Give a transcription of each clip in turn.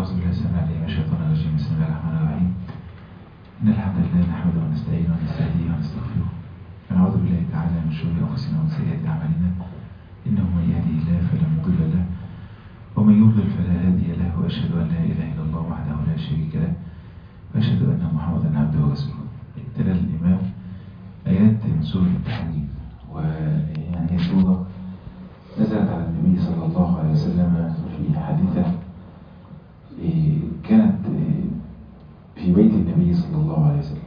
أعوذ بالله السميع العليم من الشيطان الرجيم بسم الله الرحمن الرحيم إن الحمد لله نحمده ونستعينه ونستهديه ونستغفره ونعوذ بالله تعالى من شرور أنفسنا ومن سيئات أعمالنا إنه من يهده الله فلا مضل له ومن يضلل فلا هادي له وأشهد أن لا إله إلا الله وحده لا شريك له وأشهد أن محمدا عبده ورسوله ابتلى الإمام آيات من سورة التحريم ويعني هي سورة نزلت على النبي صلى الله عليه وسلم في حادثة كانت في بيت النبي صلى الله عليه وسلم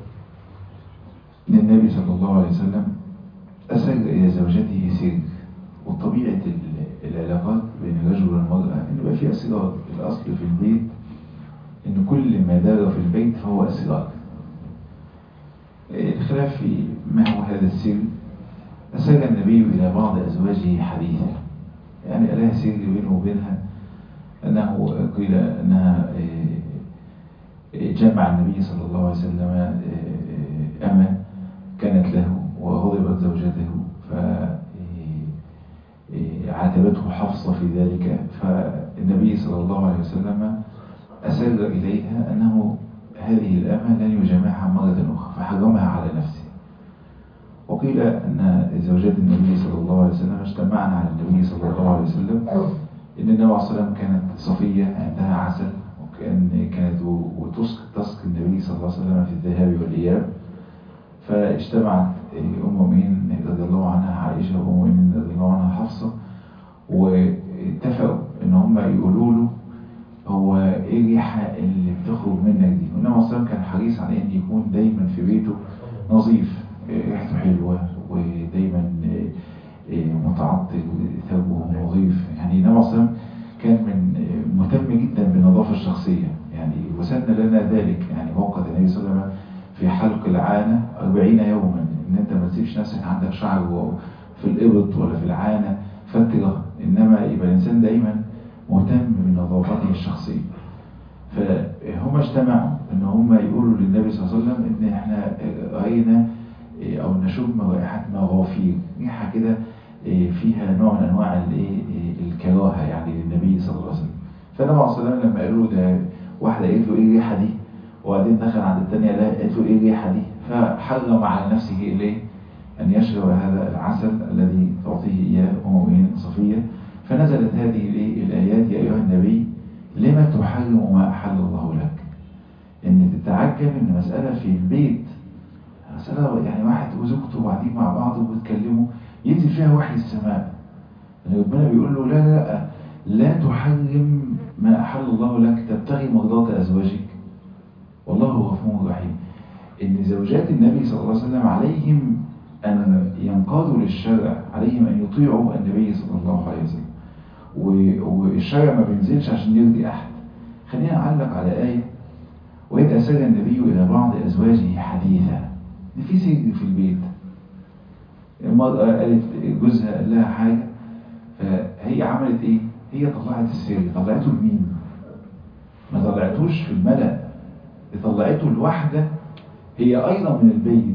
إن النبي صلى الله عليه وسلم أسر إلى زوجته سر وطبيعة العلاقات بين الرجل والمرأة إن يبقى في أسرار الأصل في البيت إن كل ما دار في البيت فهو أسرار الخلاف في ما هو هذا السر أسر النبي إلى بعض أزواجه حديثا يعني لها سر بينه وبينها أنه قيل أنها جمع النبي صلى الله عليه وسلم أما كانت له وغضبت زوجته فعاتبته حفصة في ذلك فالنبي صلى الله عليه وسلم أسر إليها أنه هذه الأمة لن يجمعها مرة أخرى فحرمها على نفسه وقيل أن زوجات النبي صلى الله عليه وسلم اجتمعن على النبي صلى الله عليه وسلم إن النبي عليه الصلاة والسلام كانت صفية عندها عسل وكان كانت وتسقي تسقي النبي صلى الله عليه وسلم في الذهاب والإياب فاجتمعت أم مؤمنين رضي الله عنها عائشة وأم مؤمنين رضي الله عنها حفصة واتفقوا إن هم يقولوا له هو إيه الريحة اللي بتخرج منك دي والنبي عليه الصلاة كان حريص على أن يكون دايما في بيته نظيف ريحته حلوة ودايما متعطل ثوبه نظيف يعني النبي عليه كان من مهتم جدا بالنظافة الشخصية يعني وسن لنا ذلك يعني موقت النبي صلى الله عليه وسلم في حلق العانة 40 يوما ان انت ما تسيبش نفسك عندك شعر في الإبط ولا في العانة فترة انما يبقى الانسان دايما مهتم بنظافته الشخصية فهم اجتمعوا ان هم يقولوا للنبي صلى الله عليه وسلم ان احنا رأينا او نشم رائحة مغافير ريحة كده فيها نوع من انواع الكراهة يعني للنبي صلى الله عليه وسلم فالنبي عليه الصلاة والسلام لما قالوا ده واحدة قالت له ايه الريحة دي وبعدين دخل عند الثانية لا قالت له ايه الريحة دي فحرم على نفسه اليه ان يشرب هذا العسل الذي تعطيه اياه ام صفية فنزلت هذه الايات يا ايها النبي لما تحرم ما احل الله لك ان تتعجب ان مسألة في البيت مسألة يعني واحد وزوجته قاعدين مع بعض وبيتكلموا ينزل فيها وحي السماء يعني ربنا بيقول له لا لا لا تحرم ما أحل الله لك تبتغي مرضات أزواجك والله غفور رحيم إن زوجات النبي صلى الله عليه وسلم عليهم أن ينقادوا للشرع عليهم أن يطيعوا النبي صلى الله عليه وسلم والشرع ما بينزلش عشان يرضي أحد خلينا نعلق على آية وإذ أسر النبي إلى بعض أزواجه حديثا إن في سجن في البيت المرأة قالت جوزها قال لها حاجة فهي عملت ايه هي طلعت السر طلعته لمين ما طلعتوش في الملأ طلعته لوحدة هي ايضا من البيت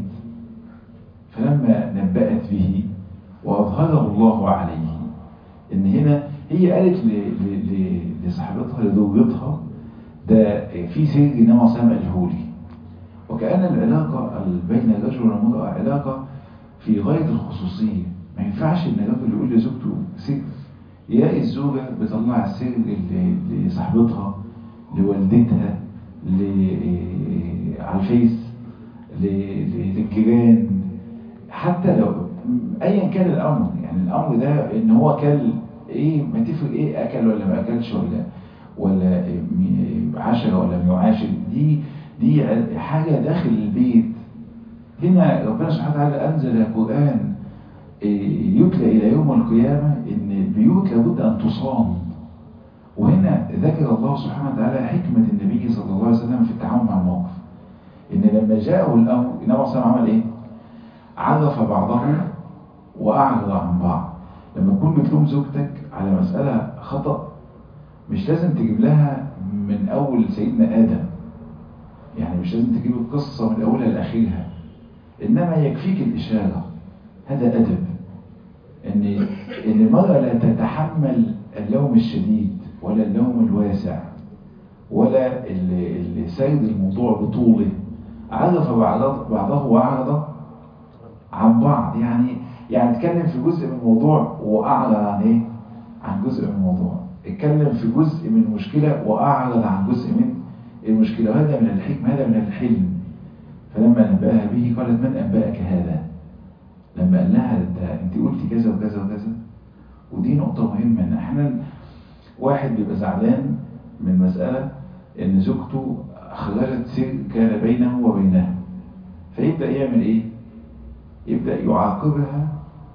فلما نبأت به واظهره الله عليه ان هنا هي قالت لصاحبتها لزوجتها ده في سر نوع سامع الهولي وكأن العلاقة بين الرجل والمرأة علاقة في غاية الخصوصية ما ينفعش ان الراجل يقول لزوجته سر يلاقي الزوجة بتطلع السر لصاحبتها لوالدتها على الفيس للجيران حتى لو ايا كان الامر يعني الامر ده ان هو كل ايه ما تفرق ايه اكل ولا ما اكلش ولا ولا عشرة ولا ما يعاشر دي دي حاجة داخل البيت هنا ربنا سبحانه وتعالى أنزل قرآن يتلى إلى يوم القيامة إن البيوت لابد أن تصان وهنا ذكر الله سبحانه وتعالى حكمة النبي صلى الله عليه وسلم في التعامل مع الموقف إن لما جاءه الأمر النبي صلى الله عليه وسلم عمل إيه؟ عرف بعضه وأعرض عن بعض لما تكون بتلوم زوجتك على مسألة خطأ مش لازم تجيب لها من أول سيدنا آدم يعني مش لازم تجيب القصة من أولها لآخرها إنما يكفيك الإشارة هذا أدب إن إن المرأة لا تتحمل اللوم الشديد ولا اللوم الواسع ولا اللي سيد الموضوع بطوله عرف بعضه وأعرض عن بعض يعني يعني اتكلم في جزء من الموضوع وأعرض عن ايه عن جزء من الموضوع اتكلم في جزء من المشكلة وأعرض عن جزء من المشكلة هذا من الحكمة هذا من الحلم فلما نبأها به قالت من أنبأك هذا لما قال لها انت انت قلتي كذا وكذا وكذا ودي نقطة مهمة ان احنا واحد بيبقى زعلان من مسألة ان زوجته خرجت سر كان بينه وبينها فيبدأ يعمل ايه يبدأ يعاقبها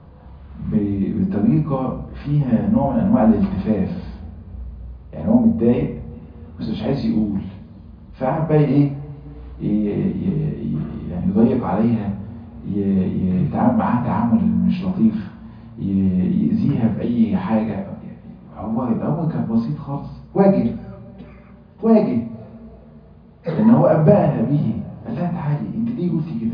بطريقة فيها نوع من انواع الالتفاف يعني هو متضايق بس مش عايز يقول فقعد بقى ايه يعني يضيق عليها يتعامل معاها تعامل مش لطيف يأذيها بأي حاجة هو الأمر كان بسيط خالص واجب واجب لأن هو أنبأها به قال لها تعالي أنت ليه قلتي كده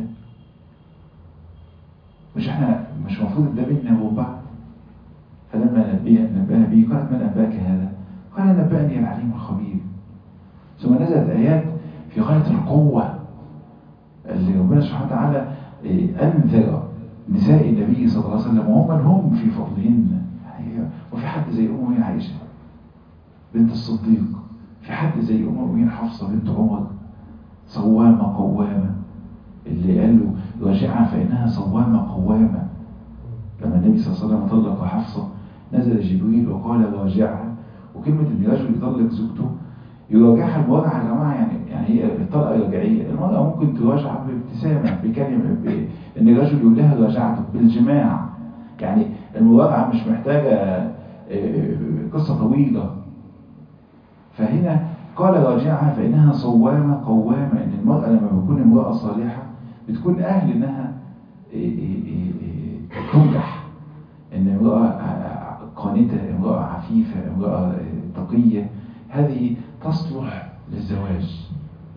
مش احنا مش المفروض ده بيننا وبين بعض فلما نبأها به قالت من أنبأك هذا قال نبأني العليم الخبير ثم نزلت آيات في غاية القوة اللي ربنا سبحانه وتعالى أنذر نساء النبي صلى الله عليه وسلم وهم من هم في فضلهن وفي حد زي أم عائشة بنت الصديق في حد زي أم أمين حفصة بنت عمر صوامة قوامة اللي قال له راجعها فإنها صوامة قوامة لما النبي صلى الله عليه وسلم طلق حفصة نزل جبريل وقال راجعها وكلمة ان الرجل يطلق زوجته يراجعها المراجعة يا جماعة يعني يعني هي الطلقة رجعية المرأة ممكن تراجع بابتسامة بكلمة ان الرجل يقول لها راجعته بالجماع يعني المراجعة مش محتاجة قصة طويلة فهنا قال راجعها فإنها صوامة قوامة ان المرأة لما بتكون امرأة صالحة بتكون أهل انها تنجح ان امرأة قانتة امرأة عفيفة امرأة تقية هذه تصلح للزواج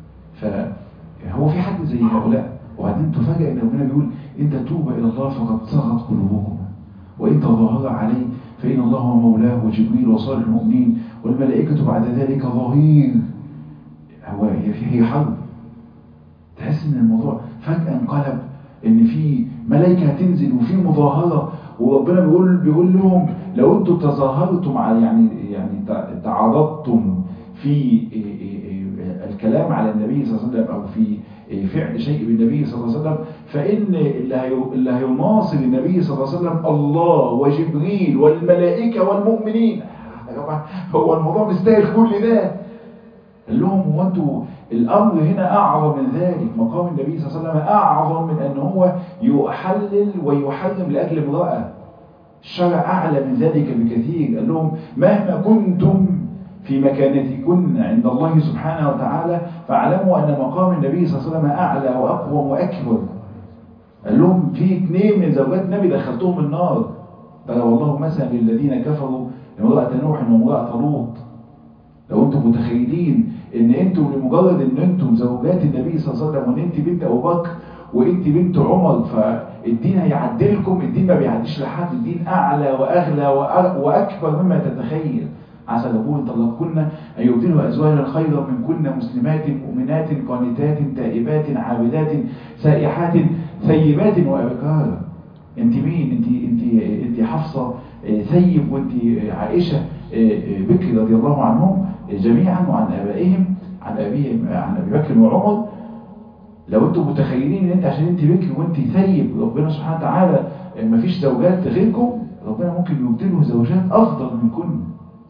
فهو في حد زي هؤلاء وبعدين تفاجئ ان ربنا بيقول ان تتوب الى الله فقد صغت قلوبكم وان تظاهر عليه فان الله هو مولاه وجبريل وصالح المؤمنين والملائكه بعد ذلك ظهير هو هي حرب تحس ان الموضوع فجاه انقلب ان في ملائكه هتنزل وفي مظاهره وربنا بيقول بيقول لهم لو انتم تظاهرتم على يعني يعني تعارضتم في الكلام على النبي صلى الله عليه وسلم او في فعل شيء بالنبي صلى الله عليه وسلم فان اللي هيناصر النبي صلى الله عليه وسلم الله وجبريل والملائكه والمؤمنين هو الموضوع مستاهل كل ده قال لهم هو انتوا الامر هنا اعظم من ذلك مقام النبي صلى الله عليه وسلم اعظم من ان هو يحلل ويحرم لاجل امراه الشرع اعلى من ذلك بكثير قال لهم مهما كنتم في مكانتكن عند الله سبحانه وتعالى فاعلموا ان مقام النبي صلى الله عليه وسلم اعلى واقوم واكبر قال لهم في اثنين من زوجات النبي دخلتهم النار ضرب الله مثلا للذين كفروا امراه نوح وامراه لوط لو انتم متخيلين ان انتم لمجرد ان انتم زوجات النبي صلى الله عليه وسلم وان انت بنت ابو بكر وانت بنت عمر فالدين هيعدلكم الدين ما بيعديش لحد الدين اعلى واغلى واكبر مما تتخيل عسى ربهم طلقكن ان يبدلوا ازواجا خيرا من كن مسلمات مؤمنات قانتات تائبات عابدات سائحات ثيبات وابكارا انت مين انت انت انت حفصه ثيب وانت عائشه بكر رضي الله عنهم جميعا وعن ابائهم عن ابيهم عن ابي بكر وعمر لو انتم متخيلين ان انت عشان انت بكر وانت ثيب ربنا سبحانه وتعالى ما فيش زوجات غيركم ربنا ممكن يبدله زوجات افضل منكم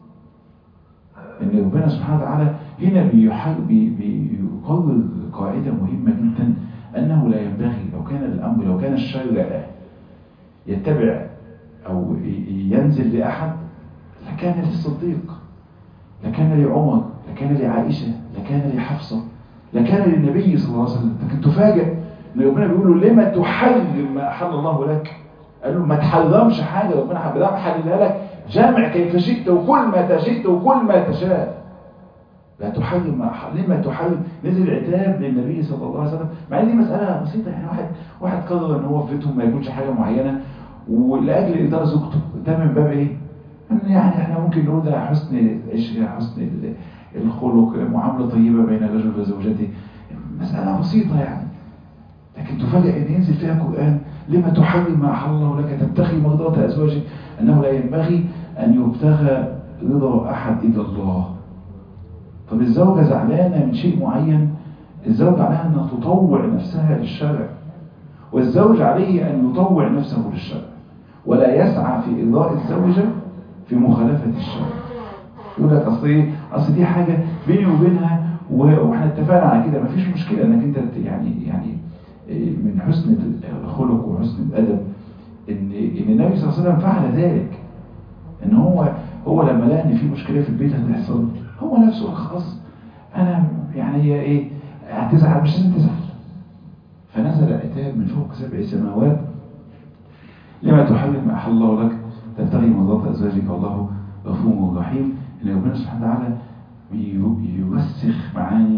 ان ربنا سبحانه وتعالى هنا بيقرر قاعده مهمه جدا انه لا ينبغي لو كان الامر لو كان الشرع يتبع او ينزل لاحد لكان للصديق لكان لعمر لكان لعائشه لكان لحفصه لكان للنبي صلى الله عليه وسلم لكن تفاجئ ان ربنا بيقول له لما تحرم ما احل الله لك قال له ما تحرمش حاجه ربنا حللها لك جامع كيف شئت وكل ما تشئت وكل ما تشاء لا تحرم ما لما تحرم نزل عتاب للنبي صلى الله عليه وسلم مع ان دي مساله بسيطه يعني واحد واحد قرر ان هو في بيتهم ما ياكلش حاجه معينه ولاجل اداره زوجته ده من باب ايه؟ يعني احنا ممكن نقول ده حسن العشره حسن الخلق معاملة طيبة بين الرجل وزوجته مسألة بسيطة يعني لكن تفاجأ ان ينزل فيها قرآن لما تحرم ما أحل الله لك تبتغي مرضات أزواجك أنه لا ينبغي أن يبتغى رضا أحد إلا الله طب الزوجة زعلانة من شيء معين الزوجة عليها أنها تطوع نفسها للشرع والزوج عليه أن يطوع نفسه للشرع ولا يسعى في إرضاء الزوجة في مخالفة الشرع يقول لك أصل إيه أصل دي حاجة بيني وبينها واحنا اتفقنا على كده مفيش مشكلة انك انت يعني يعني من حسن الخلق وحسن الادب ان ان النبي صلى الله عليه وسلم فعل ذلك ان هو هو لما لقى ان في مشكله في البيت هتحصل هو نفسه قال خلاص انا يعني هي ايه هتزعل مش لازم تزعل فنزل عتاب من فوق سبع سماوات لما تحرم ما احل الله لك تبتغي مرضات ازواجك والله غفور رحيم ان ربنا سبحانه وتعالى يوسخ معاني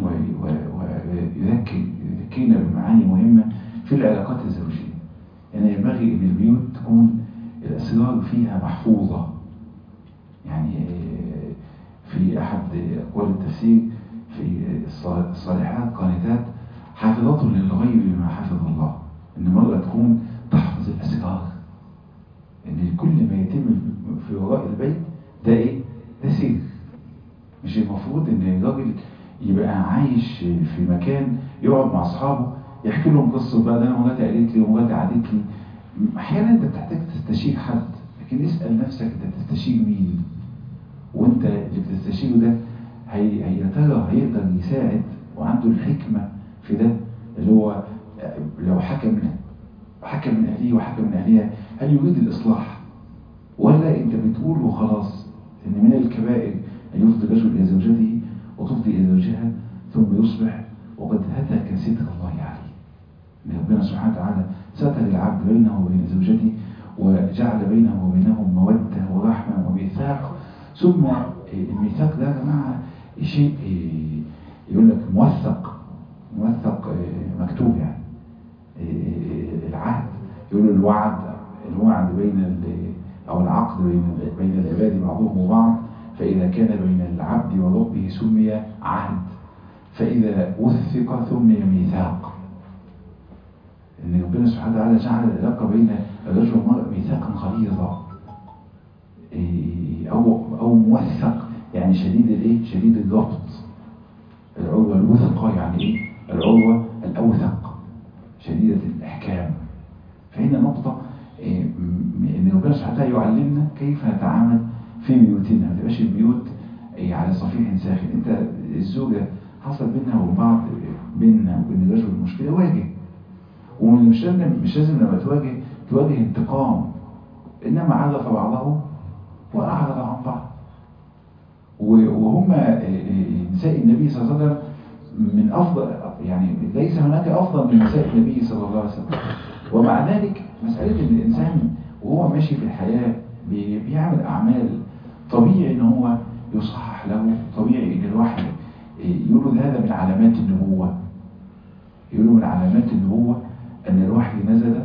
ويذكرنا بمعاني مهمة في العلاقات الزوجية يعني ينبغي ان البيوت تكون الاسرار فيها محفوظة يعني في احد اقوال التفسير في الصالحات قانتات حافظات للغيب بما حفظ الله ان المرأة تكون تحفظ الاسرار ان كل ما يتم في وراء البيت ده ايه ده سر مش المفروض ان الراجل يبقى عايش في مكان يقعد مع اصحابه يحكي لهم قصه بقى ده انا مراتي قالت لي ومراتي عادت لي احيانا انت بتحتاج تستشير حد لكن اسال نفسك انت بتستشير مين وانت اللي بتستشيره ده هي هي ترى هيقدر يساعد وعنده الحكمه في ده اللي هو لو حكم حكم من اهليه وحكم من اهلها هل يريد الاصلاح ولا انت بتقول وخلاص ان من الكبائر أن يفضي الرجل إلى زوجته وتفضي إلى زوجها ثم يصبح وقد هتك ستر الله عليه ان ربنا سبحانه وتعالى ستر العبد بينه وبين زوجته وجعل بينه وبينهم مودة ورحمة وميثاق ثم الميثاق ده يا جماعة شيء يقول لك موثق موثق مكتوب يعني العهد يقول الوعد الوعد بين أو العقد بين بين العباد بعضهم وبعض فإذا كان بين العبد وربه سمي عهد فإذا وثق سمي ميثاق إن ربنا سبحانه وتعالى جعل العلاقة بين الرجل والمرأة ميثاقا غليظا أو أو موثق يعني شديد الإيه؟ شديد الضبط العروة الوثقة يعني إيه؟ العروة الأوثق شديدة الإحكام فهنا نقطة إيه إن ربنا سبحانه وتعالى يعلمنا كيف نتعامل في بيوتنا ما تبقاش البيوت على صفيح ساخن انت الزوجة حصل بينها وبين بعض بينها وبين الرجل المشكلة واجه ومش لازم مش لازم لما تواجه تواجه انتقام انما عرف بعضه واعرض عن بعض وهم نساء النبي صلى الله عليه وسلم من افضل يعني ليس هناك افضل من نساء النبي صلى الله عليه وسلم ومع ذلك مسألة ان الانسان وهو ماشي في الحياة بيعمل اعمال طبيعي ان هو يصحح له طبيعي ان الواحد يقولوا هذا من علامات النبوة يقولوا من علامات النبوة ان الوحي نزل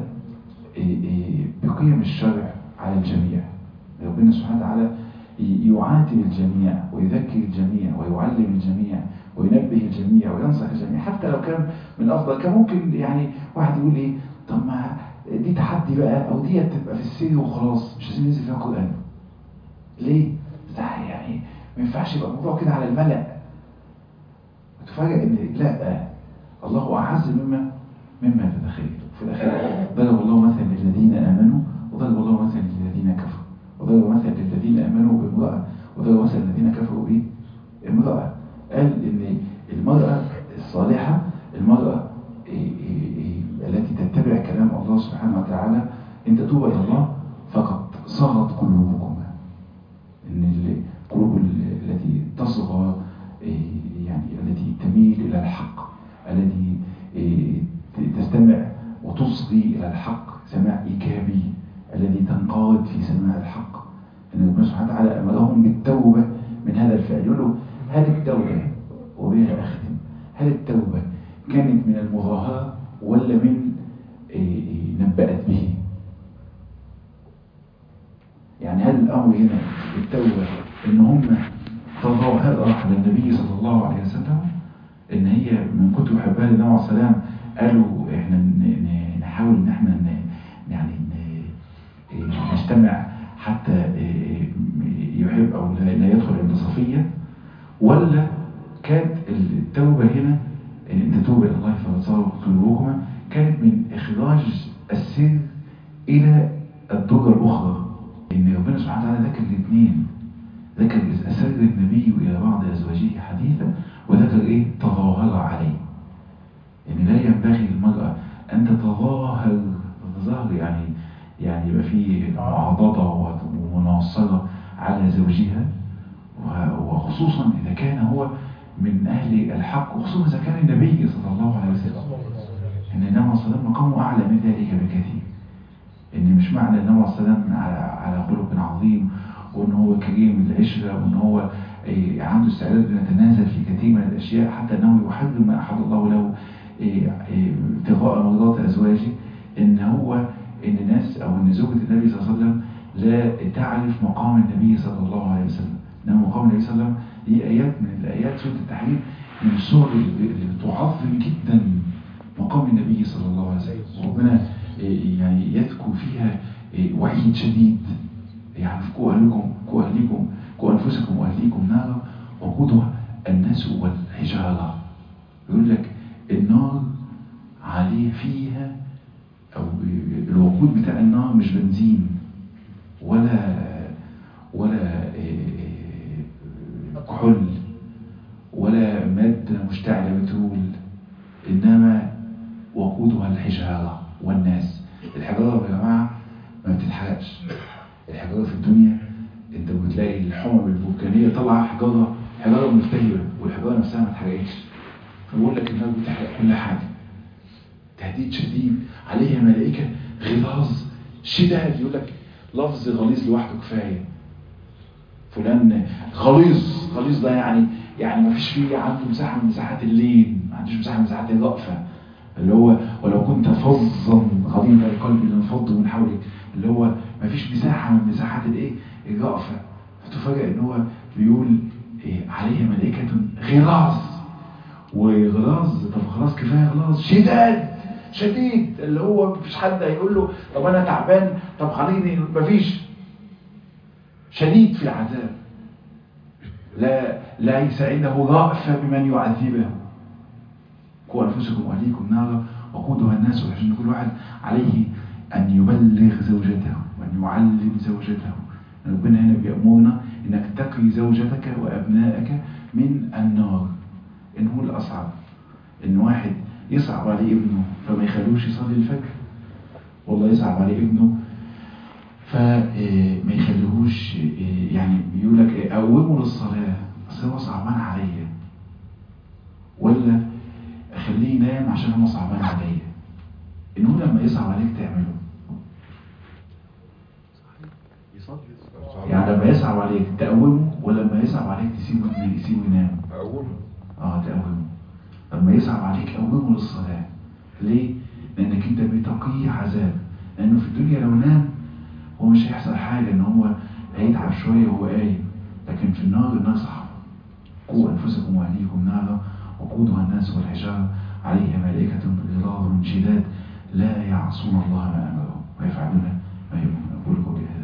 بقيم الشرع على الجميع ربنا سبحانه وتعالى يعاتب الجميع ويذكر الجميع ويعلم الجميع وينبه الجميع وينصح الجميع حتى لو كان من افضل كان ممكن يعني واحد يقول ايه طب ما دي تحدي بقى او دي تبقى في السر وخلاص مش لازم ينزل فيها قران ليه يعني ما ينفعش يبقى الموضوع كده على الملأ وتفاجئ ان لا الله اعز مما مما تتخيل في الاخير ضرب الله مثلا للذين امنوا وضرب الله مثلا للذين كفروا وضرب مثلا للذين امنوا بامراه وضرب مثلا للذين كفروا بايه امراه قال ان المراه الصالحه المراه إيه إيه إيه التي تتبع كلام الله سبحانه وتعالى ان تتوب الى الله فقد صغت قلوبكما ان القلوب التي تصغى يعني التي تميل الى الحق التي تستمع وتصغي الى الحق سماع ايجابي الذي تنقاد في سماع الحق ان ربنا سبحانه وتعالى امرهم بالتوبه من هذا الفعل يقول له هل التوبه وبها اختم هل التوبه كانت من المظاهره ولا من نبأت به يعني هل الأمر هنا التوبة إن هم تظاهر على النبي صلى الله عليه وسلم ان هي من كتب يحبها للنبي عليه السلام قالوا احنا ن- ن- نحاول ان احنا ن- يعني ن- نجتمع حتى يحب او لا لا يدخل عند صفية ولا كانت التوبة هنا ان انت توب الى الله فتصار قلوبكما كانت من اخراج السر الى الدرجة الاخرى ان ربنا سبحانه وتعالى ذكر الاثنين ذكر أسر النبي إلى بعض أزواجه حديثا وذكر إيه تظاهر عليه يعني لا ينبغي للمرأة أن تتظاهر تتظاهر يعني يعني يبقى فيه معاضدة ومناصرة على زوجها و- وخصوصا إذا كان هو من أهل الحق وخصوصا إذا كان النبي صلى الله عليه وسلم إن النبي صلى الله عليه وسلم مقامه أعلى من ذلك بكثير ان مش معنى النبي عليه الصلاه والسلام على على خلق عظيم وان هو كريم العشره وان هو إيه، عنده استعداد انه يتنازل في كثير من الاشياء حتى انه يحرم ما احل الله له إيه، إيه، ابتغاء مرضات ازواجه ان هو ان الناس او ان زوجة النبي صلى الله عليه وسلم لا تعرف مقام النبي صلى الله عليه وسلم انما مقام النبي صلى الله عليه وسلم هي ايات من الايات سوره التحريم من الصور اللي اللي تعظم جدا مقام النبي صلى الله عليه وسلم وربنا إيه، يعني يذكر فيها إيه، وعيد شديد يعني قوا أهلكم قوا أهليكم قوا أنفسكم وأهليكم نارا وقودها الناس والحجارة يقول لك النار عليه فيها أو الوقود بتاع النار مش بنزين ولا ولا إيه، كحول ولا مادة مشتعلة بترول إنما وقودها الحجارة والناس الحجارة يا جماعة ما بتتحرقش الحجارة في الدنيا انت بتلاقي الحمم الفولكانية طالعة حجارة حجارة ملتهبة والحجارة نفسها ما اتحرقتش فبقول لك النار بتحرق كل حاجة تهديد شديد عليها ملائكة غلاظ شداد يقول لك لفظ غليظ لوحده كفاية فلان غليظ غليظ ده يعني يعني ما فيش فيه عنده مساحة من مساحات اللين ما عندوش مساحة من مساحات الرأفة اللي هو ولو كنت فظا غليظ القلب لانفض من حولك اللي هو ما فيش مساحة من مساحات الايه الرأفة فتفاجئ ان هو بيقول إيه عليه ملائكة غلاظ وغلاظ طب خلاص كفاية غلاظ شداد شديد اللي هو مفيش حد هيقول له طب انا تعبان طب خليني مفيش شديد في العذاب لا ليس عنده رأفة بمن يعذبه قوا أنفسكم وأهليكم نارا وقودها الناس والحجن كل واحد عليه أن يبلغ زوجته وأن يعلم زوجته ربنا هنا بيأمرنا أنك تقي زوجتك وأبنائك من النار إن هو الأصعب إن واحد يصعب عليه ابنه فما يخلوش يصلي الفجر والله يصعب عليه ابنه فما يخليهوش يعني بيقول لك قومه للصلاة اصل هو صعبان عليا ولا اخليه ينام عشان هو صعبان عليا ان هو لما يصعب عليك تعمله يعني لما يصعب عليك تقومه ولا لما يصعب عليك تسيبه تسيبه ينام أقوم اه تقومه لما يصعب عليك قومه للصلاة ليه؟ لانك انت بتقيه عذاب لانه في الدنيا لو نام هو مش هيحصل حاجة ان هو هيتعب شوية وهو قايم لكن في النار النار صعبة قوا انفسكم واهليكم نارا وقودها الناس والحجارة عليها ملائكة غلاظ شداد لا يعصون الله ما امرهم ويفعلون ما يؤمرون اقول قولي هذا